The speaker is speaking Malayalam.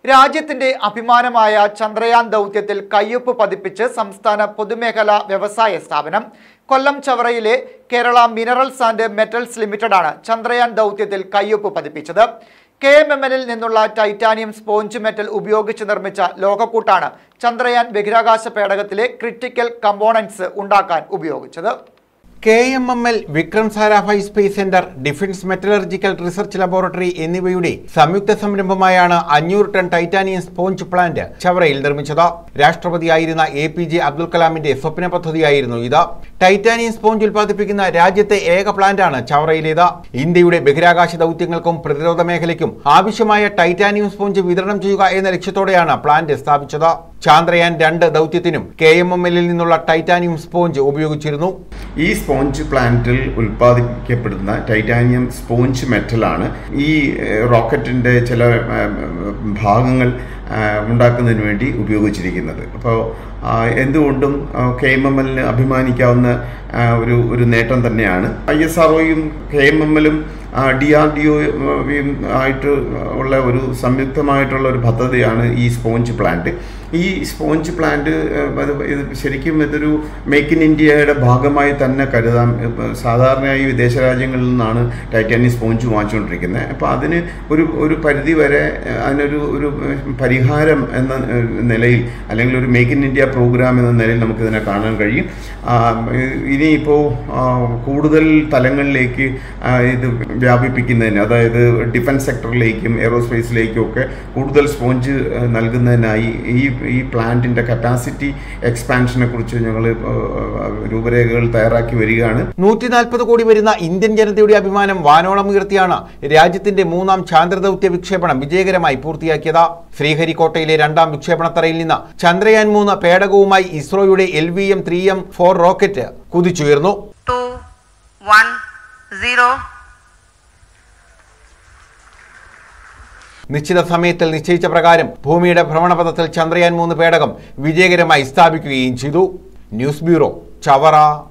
രാജ്യത്തിന്റെ അഭിമാനമായ ചന്ദ്രയാൻ ദൗത്യത്തിൽ കയ്യൊപ്പ് പതിപ്പിച്ച് സംസ്ഥാന പൊതുമേഖലാ വ്യവസായ സ്ഥാപനം കൊല്ലം ചവറയിലെ കേരള മിനറൽസ് ആൻഡ് മെറ്റൽസ് ലിമിറ്റഡാണ് ചന്ദ്രയാൻ ദൗത്യത്തിൽ കയ്യൊപ്പ് പതിപ്പിച്ചത് കെ എം എം എല്ലിൽ നിന്നുള്ള ടൈറ്റാനിയം സ്പോഞ്ച് മെറ്റൽ ഉപയോഗിച്ച് നിർമ്മിച്ച ലോകക്കൂട്ടാണ് ചന്ദ്രയാൻ ബഹിരാകാശ പേടകത്തിലെ ക്രിട്ടിക്കൽ കമ്പോണൻസ് ഉണ്ടാക്കാൻ ഉപയോഗിച്ചത് K M M L Vikram Sarabhai space centre defence metallurgical research laboratory എന്നിവയുടെ സംയുക്ത സംരംഭമായാണ് അഞ്ഞൂറ് ടൺ ടൈറ്റാനിയം സ്പോഞ്ച് പ്ലാന്റ് ചവറയിൽ നിർമ്മിച്ചത് രാഷ്ട്രപതിയായിരുന്ന എ പി ജെ അബ്ദുൽ കലാമിന്റെ സ്വപ്ന പദ്ധതിയായിരുന്നു ഇത് ടൈറ്റാനിയം സ്പോഞ്ച് ഉൽപ്പാദിപ്പിക്കുന്ന രാജ്യത്തെ ഏക പ്ലാന്റാണ് ചവറയിലേത് ഇന്ത്യയുടെ ബഹിരാകാശ ദൗത്യങ്ങൾക്കും പ്രതിരോധ മേഖലയ്ക്കും ആവശ്യമായ ടൈറ്റാനിയം സ്പോഞ്ച് വിതരണം ചെയ്യുക എന്ന ലക്ഷ്യത്തോടെയാണ് പ്ലാന്റ് സ്ഥാപിച്ചത് ചാന്ദ്രയാൻ രണ്ട് ദൗത്യത്തിനും കെ എം എം എല്ലിൽ നിന്നുള്ള ടൈറ്റാനിയം സ്പോഞ്ച് ഉപയോഗിച്ചിരുന്നു ഈ സ്പോഞ്ച് പ്ലാന്റിൽ ഉൽപ്പാദിപ്പിക്കപ്പെടുന്ന ടൈറ്റാനിയം സ്പോഞ്ച് മെറ്റലാണ് ഈ ഏഹ്, റോക്കറ്റിൻ്റെ ചില ഏഹ്, ഭാഗങ്ങൾ ഏഹ്, ഉണ്ടാക്കുന്നതിന് വേണ്ടി ഉപയോഗിച്ചിരിക്കുന്നത് അപ്പോൾ എന്തുകൊണ്ടും കെ എം എം എല്ലിന് അഭിമാനിക്കാവുന്ന ആ, ഒരു ഒരു നേട്ടം തന്നെയാണ് ഐ എസ് ആർ ഒയും കെ എം എം എല്ലും ഡി ആർ ഡി ഒയും ആയിട്ട് ഉള്ള ഒരു സംയുക്തമായിട്ടുള്ള ഒരു പദ്ധതിയാണ് ഈ സ്പോഞ്ച് പ്ലാന്റ് ഈ സ്പോഞ്ച് പ്ലാന്റ് ഏഹ്, അത് ഇത് ശരിക്കും ഇതൊരു മേക്ക് ഇൻ ഇന്ത്യയുടെ ഭാഗമായി തന്നെ കരുതാം ഇപ്പം സാധാരണയായി വിദേശ രാജ്യങ്ങളിൽ നിന്നാണ് ടൈറ്റാനിയം സ്പോഞ്ച് വാങ്ങിച്ചുകൊണ്ടിരിക്കുന്നത് അപ്പോൾ അതിന് ഒരു ഒരു പരിധി വരെ ഏഹ്, അതിനൊരു ഒരു ഏഹ്, പരിഹാരം എന്ന ഏഹ്, നിലയിൽ അല്ലെങ്കിൽ ഒരു മേക്ക് ഇൻ ഇന്ത്യ പ്രോഗ്രാം എന്ന നിലയിൽ നമുക്കിതിനെ കാണാൻ കഴിയും ആ, ഇനിയിപ്പോൾ ആ, കൂടുതൽ തലങ്ങളിലേക്ക് ആ, ഇത് വ്യാപിപ്പിക്കുന്നതിന് അതായത് ഡിഫൻസ് സെക്ടറിലേക്കും എയറോസ്പേസിലേക്കും ഒക്കെ കൂടുതൽ സ്പോഞ്ച് ഏഹ്, നൽകുന്നതിനായി ഈ ഈ പ്ലാന്റിൻ്റെ കപ്പാസിറ്റി എക്സ്പാൻഷനെ കുറിച്ച് ഞങ്ങൾ രൂപരേഖകൾ തയ്യാറാക്കി വരികയാണ് നൂറ്റി നാൽപ്പത് കോടി വരുന്ന ഇന്ത്യൻ ജനതയുടെ അഭിമാനം വാനോളം ഉയർത്തിയാണ് രാജ്യത്തിന്റെ മൂന്നാം ചാന്ദ്രദൗത്യ വിക്ഷേപണം വിജയകരമായി പൂർത്തിയാക്കിയത് ശ്രീഹരിക്കോട്ടയിലെ രണ്ടാം വിക്ഷേപണത്തറയിൽ നിന്ന് ചന്ദ്രയാൻ മൂന്ന് പേടകവുമായി ഇസ്രോയുടെ L V M three M four rocket കുതിച്ചുയർന്നു two, one, zero. നിശ്ചിത സമയത്തിൽ നിശ്ചയിച്ച പ്രകാരം ഭൂമിയുടെ ഭ്രമണപഥത്തിൽ ചന്ദ്രയാൻ മൂന്ന് പേടകം വിജയകരമായി സ്ഥാപിക്കുകയും ചെയ്തു ന്യൂസ് ബ്യൂറോ ചവറ